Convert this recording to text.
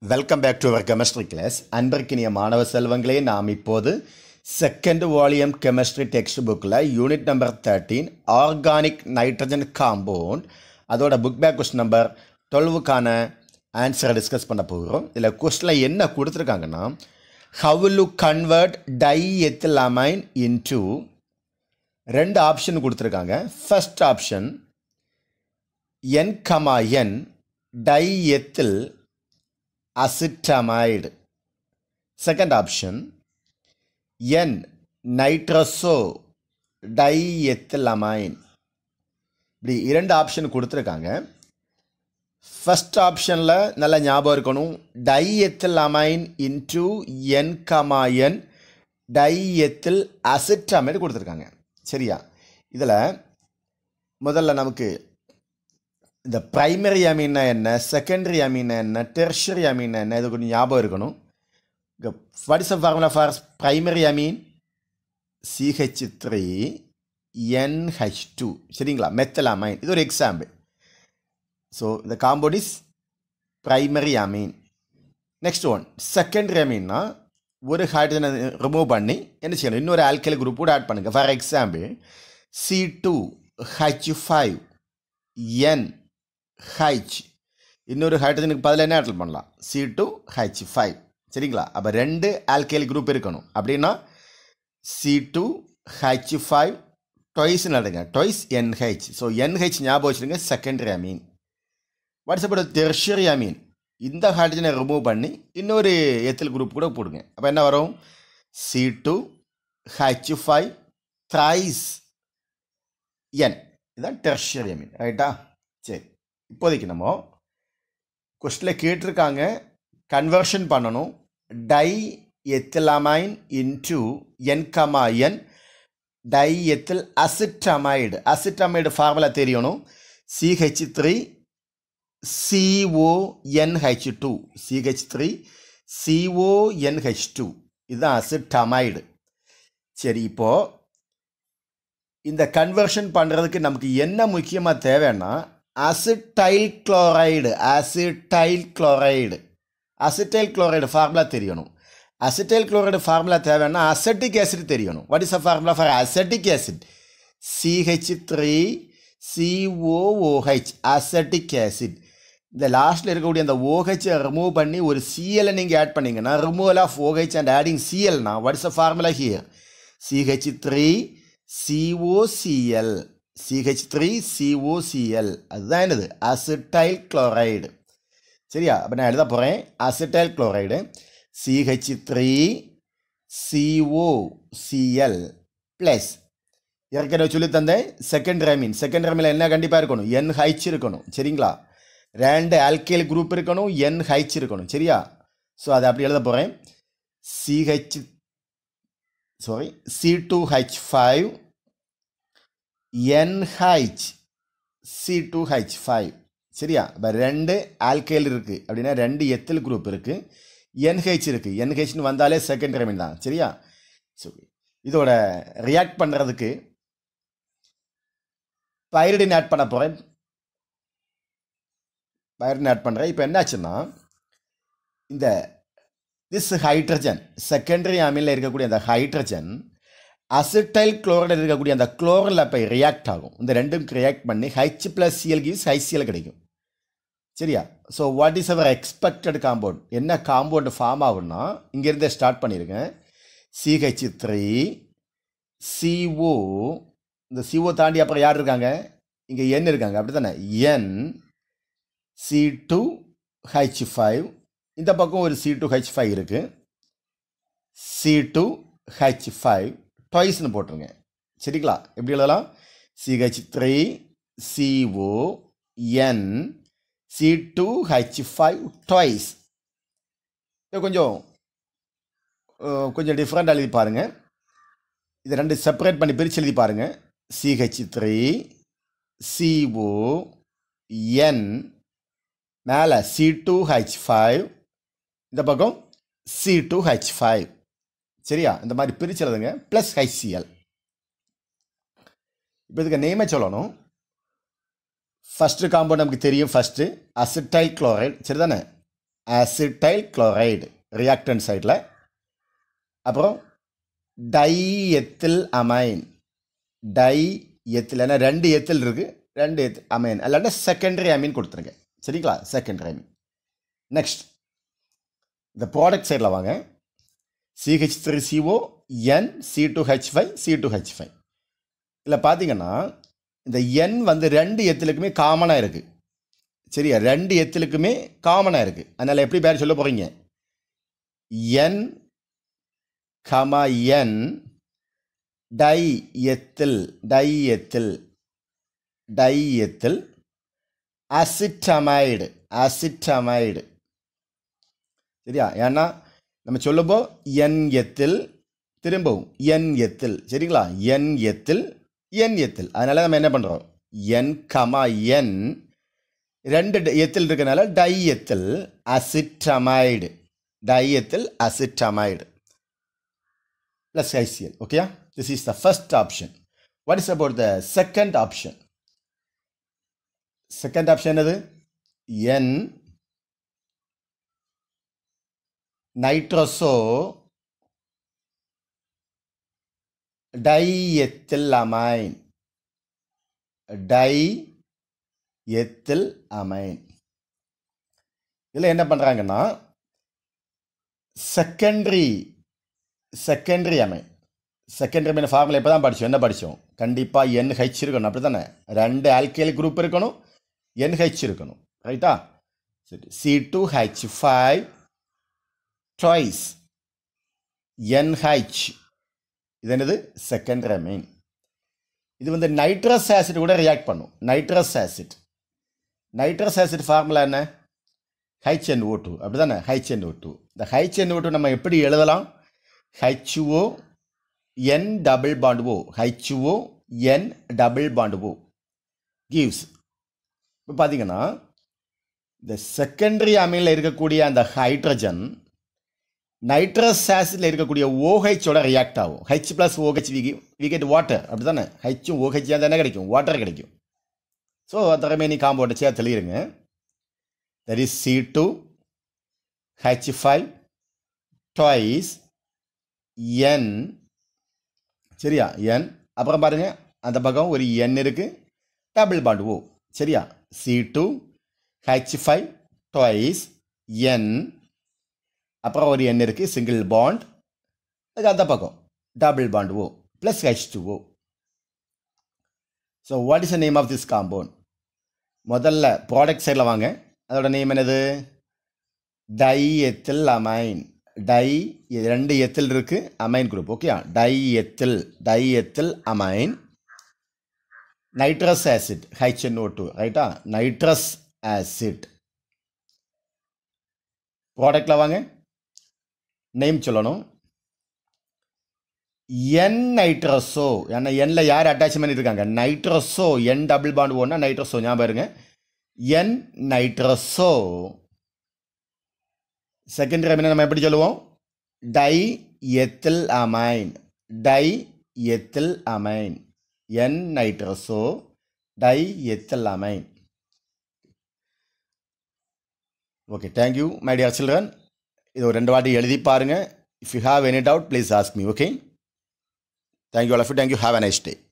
Welcome back to our chemistry class அன்பிற்கினிய மாணவ செல்வங்களே நாம் இப்போது செகண்ட் வால்யூம் கெமிஸ்ட்ரி டெக்ஸ்ட் புக்கில் unit number thirteen organic nitrogen compound அதோட புக் பேக் கொஸ்டின் நம்பர் டுவெல்வுக்கான ஆன்சரை டிஸ்கஸ் பண்ண போகிறோம் இதில் கொஸ்டினில் என்ன கொடுத்துருக்காங்கன்னா how to convert diethylamine into ரெண்டு ஆப்ஷன் கொடுத்துருக்காங்க first option N comma N diethyl acetamide second option N nitroso diethylamine இப்படி இரண்டு ஆப்ஷன் கொடுத்துருக்காங்க ஃபஸ்ட் ஆப்ஷனில் நல்ல ஞாபகம் இருக்கணும் ethyl amine into N comma N diethyl acetamide கொடுத்துருக்காங்க சரியா இதில் முதல்ல நமக்கு இந்த ப்ரைமரி அமீன்னா என்ன செகண்டரி அமீனா என்ன டெர்ஷரி அமீனா என்ன இது கொஞ்சம் ஞாபகம் இருக்கணும் what is formula for primary amine CH three NH two சரிங்களா மெத்தல் அமைன் இது ஒரு எக்ஸாம்பிள் ஸோ இந்த compound is primary amine next one secondary அமீன்னா ஒரு ஹைட்ரஜனை ரிமூவ் பண்ணி என்ன செய்யணும் இன்னொரு ஆல்கல் குரூப் கூட ஆட் பண்ணுங்கள் for example C two H five N H இன்னொரு ஹைட்ரஜனுக்கு பதில் என்ன ஆட் பண்ணலாம் சி டூ ஹெச் ஃபைவ் சரிங்களா அப்போ ரெண்டு ஆல்கைல் குரூப் இருக்கணும் அப்படின்னா சி டூ ஹெச் ஃபைவ் டொய்ஸ் நடுங்க டொய்ஸ் என்ஹெச் ஸோ என்ஹெச் ஞாபகம் வச்சுருங்க secondary amine what's about tertiary amine இந்த ஹைட்ரஜனை ரிமூவ் பண்ணி இன்னொரு எத்தில் குரூப் கூட போடுங்க அப்போ என்ன வரும் C two H five thrice N இதுதான் டெர்ஷரி அமீன் ரைட்டா சரி இப்போதைக்கு நம்ம கொஸ்டில் கேட்டிருக்காங்க கன்வர்ஷன் பண்ணணும் diethylamine into N comma N diethyl acetamide acetamide formula தெரியணும் CH three CONH two CH three CONH two இதுதான் அசிட்டமைடு சரி இப்போது இந்த கன்வர்ஷன் பண்ணுறதுக்கு நமக்கு என்ன முக்கியமாக தேவைன்னா acetyl chloride acetyl chloride acetyl chloride formula தெரியணும் அசிட்டைல் குளோரைடு ஃபார்முலா தேவைன்னா அசட்டிக் ஆசிட் தெரியணும் what is a formula for acetic acid CH three COOH acetic acid இந்த லாஸ்ட்டில் இருக்கக்கூடிய அந்த ஓஹெச்சை ரிமூவ் பண்ணி ஒரு சிஎலை நீங்கள் ஆட் பண்ணிங்கன்னா removal of OH and adding சிஎல்னா what is a formula here CH three COCl CH three COCl அதுதான் என்னது அசிட்டைல் குளோரைடு சரியா அப்போ நான் எழுத போகிறேன் acetyl chloride CH three COCl plus ஏற்கனவே சொல்லி தந்தேன் செகண்ட் ரேமின் செகண்ட் ரேமில் என்ன கண்டிப்பாக இருக்கணும் என் ஹைச் இருக்கணும் சரிங்களா ரெண்டு ஆல்கைல் குரூப் இருக்கணும் என் ஹைச் இருக்கணும் சரியா ஸோ அதை அப்படி எழுத போகிறேன் CH sorry C two H five NH C two H five சரியா இப்போ ரெண்டு ஆல்கைல் இருக்குது அப்படின்னா ரெண்டு எத்தில் குரூப் இருக்குது என்ஹெச் இருக்குது என்ஹெச்னு வந்தாலே செகண்ட் ரெமின் தான் சரியா சரி இதோட ரியாக்ட் பண்ணுறதுக்கு பைரடின் ஆட் பண்ண போகிறேன் பைரடின் ஆட் பண்ணுறேன் இப்போ என்னாச்சுன்னா இந்த திஸ் ஹைட்ரஜன் செகண்டரி அமீனில் இருக்கக்கூடிய அந்த ஹைட்ரஜன் அசிட்டைல் குளோரைடு இருக்கக்கூடிய அந்த குளோரில் போய் ரியாக்ட் ஆகும் இந்த ரெண்டும் ரியாக்ட் பண்ணி H plus Cl gives HCl கிடைக்கும் சரியா so what is our expected compound என்ன காம்பவுண்ட் ஃபார்ம் ஆகும்னா இங்கேருந்தே ஸ்டார்ட் பண்ணியிருக்கேன் சிஹெச் த்ரீ சிஓ இந்த சிஓ தாண்டி அப்புறம் யார் இருக்காங்க இங்கே என் இருக்காங்க அப்படி தானே N C two H five இந்த பக்கம் ஒரு சி டூ ஹெச் ஃபைவ் இருக்குது சி டூ ஹெச் ஃபைவ் ட்வைஸ்னு போட்டுருங்க சரிங்களா எப்படி எழுதலாம் CH three CO N C two H five twice இது கொஞ்சம் கொஞ்சம் டிஃப்ரெண்ட் எழுதி பாருங்கள் இதை ரெண்டு செப்பரேட் பண்ணி பிரித்து எழுதி பாருங்கள் சிஹெச் த்ரீ சிஓ என் மேலே சி டூ ஹெச் ஃபைவ் இந்த பக்கம் சி டூ ஹெச் ஃபைவ் சரியா இந்த மாதிரி பிரிச்சிருதுங்க ப்ளஸ் ஹெச்சிஎல் இப்போ இதுக்கு நேமே சொல்லணும் ஃபஸ்ட்டு காம்பவுண்ட் நமக்கு தெரியும் ஃபஸ்ட்டு அசிட்டைல் குளோரைடு சரிதானே அசிட்டைல் குளோரைடு ரியாக்டன் சைடில் அப்புறம் diethylamine diethyl ஏன்னா ரெண்டு எத்தில் இருக்குது ரெண்டு எத்தில் அமைன் இல்லாட்டா செகண்டரி அமீன் கொடுத்துருங்க சரிங்களா செகண்டரி அமீன் நெக்ஸ்ட் இந்த ப்ராடக்ட் சைடில் வாங்க CH three CO N C two H five C two H five இதில் பார்த்தீங்கன்னா இந்த என் வந்து ரெண்டு எத்திலுக்குமே காமனாக இருக்குது சரியா ரெண்டு எத்திலுக்குமே காமனாக இருக்குது அதனால் எப்படி பேர் சொல்ல போகிறீங்க N comma N diethyl diethyl diethyl acetamide acetamide சரியா ஏன்னா நம்ம சொல்லும்போ என் எத்தில் திரும்பவும் என் எத்தில் சரிங்களா என் எத்தில் என் எத்தில் அதனால நம்ம என்ன பண்ணுறோம் என் கமா என் ரெண்டு ட- எத்தில் இருக்கனால diethyl acetamide diethyl acetamide plus HCl. Okay, this is the first option. What is about the second option? Second option is N nitroso diethylamine diethylamine இதில் என்ன பண்ணுறாங்கன்னா secondary secondary amine secondary amine formula இப்போ தான் படித்தோம் என்ன படித்தோம் கண்டிப்பாக NH இருக்கணும் அப்படி தானே ரெண்டு ஆல்கைல் குரூப் இருக்கணும் NH இருக்கணும் ரைட்டா சரி C two H five twice NH இது என்னது செகண்டரி அமைன் இது வந்து நைட்ரஸ் ஆசிட் கூட ரியாக்ட் பண்ணும் nitrous acid nitrous acid formula என்ன HNO2 டூ அப்படி தானே HNO2 டூ இந்த HNO2 டூ நம்ம எப்படி எழுதலாம் HO N double bond O HO N double bond O gives இப்போ பார்த்தீங்கன்னா இந்த செகண்டரி அமைனில் இருக்கக்கூடிய அந்த ஹைட்ரஜன் நைட்ரஸ் ஆசிட்ல இருக்கக்கூடிய ஓஹெச்சோட ரியாக்ட் ஆகும் H plus OH we we get water அப்படி தானே ஹெச்சும் ஓஹெச் தானே கிடைக்கும் வாட்டர் கிடைக்கும் ஸோ அந்த ரிமைனிங் காம்பவுண்டை சேர்த்து தெளியிருங்க that is C two H five twice N சரியா என் அப்புறம் பாருங்க அந்த பக்கம் ஒரு என் இருக்கு டபுள் பாண்ட் ஓ சரியா C two H five twice N அப்புறம் ஒரு என் இருக்கு சிங்கிள் பாண்ட் அதுக்கு அந்த பக்கம் double bond O plus H two O so what is the name of this compound முதல்ல ப்ராடக்ட் சைடில் வாங்க அதோட நேம் என்னது டை எத்தில் அமைன் டை ரெண்டு எத்தில் இருக்கு amine group okay diethyl diethylamine nitrous acid HNO two ரைட்டா nitrous acid ப்ராடக்டில் வாங்க நேம் சொல்லணும் என் நைட்ரஸோ ஏன்னா எண்ணில் யார் அட்டாச் பண்ணியிருக்காங்க நைட்ரஸோ என் டபுள் பாண்ட் ஒன்னா நைட்ரஸோ ஞாபகம் இருங்க என் நைட்ரஸோ செகண்ட் ரெமினை நம்ம எப்படி சொல்லுவோம் diethylamine diethylamine N nitroso diethylamine okay thank you my dear children இது ஒரு ரெண்டு வாட்டி எழுதி பாருங்க if you have any doubt please ask me okay thank you all of you thank you have a nice day